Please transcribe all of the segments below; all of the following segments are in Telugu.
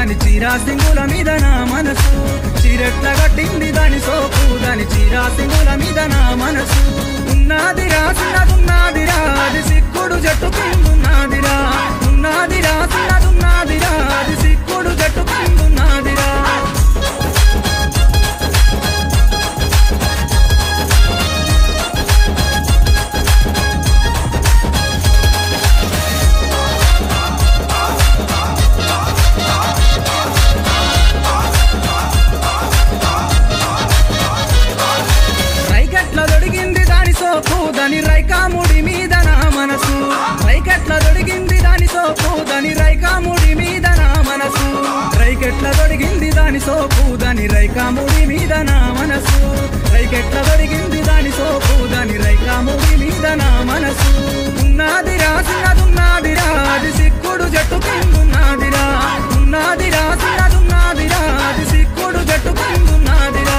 దాని చీరా సింగుల మీద నా మనసు చీరెట్ల కట్టింది దాని సోపు దాని చీరా సింగుల మీద నా మనసు ఉన్నదిరా చిన్నదున్నదిరా అది సిక్కుడు జట్టు కిందున్నదిరా ఉన్నదిరా చిన్నదున్నదిరా అది సిక్కుడు జట్టు కిందున్నదిరా రైకట్ల దొడిగింది దాని సోపు దాని రైకాముడి మీద నా మనసు రైకట్ల దొడిగింది దాని సోపు దాని రైకాముడి మీద నా మనసు రైకెట్ల దొడిగింది దాని సోపు దాని రైకాముడి మీద నా మనసు రైకెట్ల దొడిగింది దాని సోపు దాని రైకాముడి మీద నా మనసు ఉన్నదిరా చిన్నదున్నదిరా అది సిక్కుడు జట్టు కిందున్నదిరా ఉన్నదిరా చిన్నదున్నదిరా అది సిక్కుడు జట్టు కిందున్నదిరా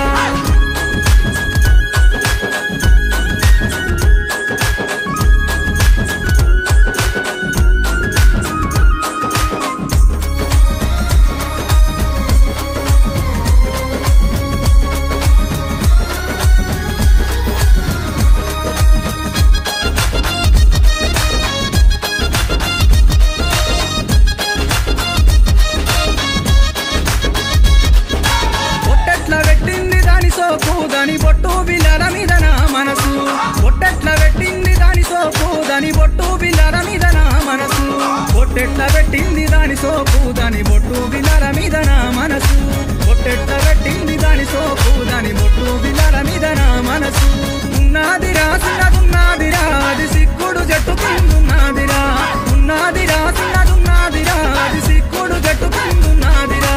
పొట్టెట్ల పెట్టింది దాని సోపు దాని బొట్టు బిల్లల మీద నా మనసు పొట్టెట్ల పెట్టింది దాని సోపు దాని బొట్టు బిల్లల మీద నా మనసు పొట్టెట్ల పెట్టింది దాని సోపు దాని బొట్టు బిల్లల మీద నా మనసు పొట్టెట్ల పెట్టింది దాని సోపు దాని బొట్టు బిల్లల మీద నా మనసు ఉన్నదిరా చిన్నదున్నదిరా అది సిక్కుడు జట్టు కిందున్నదిరా ఉన్నదిరా చిన్నదున్నదిరా అది సిక్కుడు జట్టు కిందున్నదిరా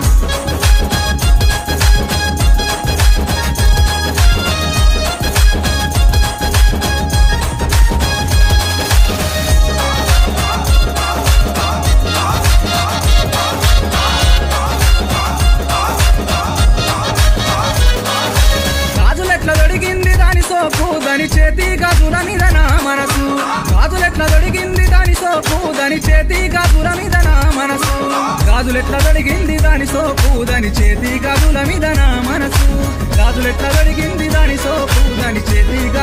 గాజులెట్ల దొడిగింది దాని సోపు దాని చేతి గాజుల మీద నా మనసు గాజులెట్ల దొడిగింది దాని సోపు దాని చేతి గాజుల మీద నా మనసు గాజులెట్ల దొడిగింది దాని సోపు దాని చేతి గాజుల మీద నా మనసు గాజులెట్ల దొడిగింది దాని సోపు దాని చేతి గాజుల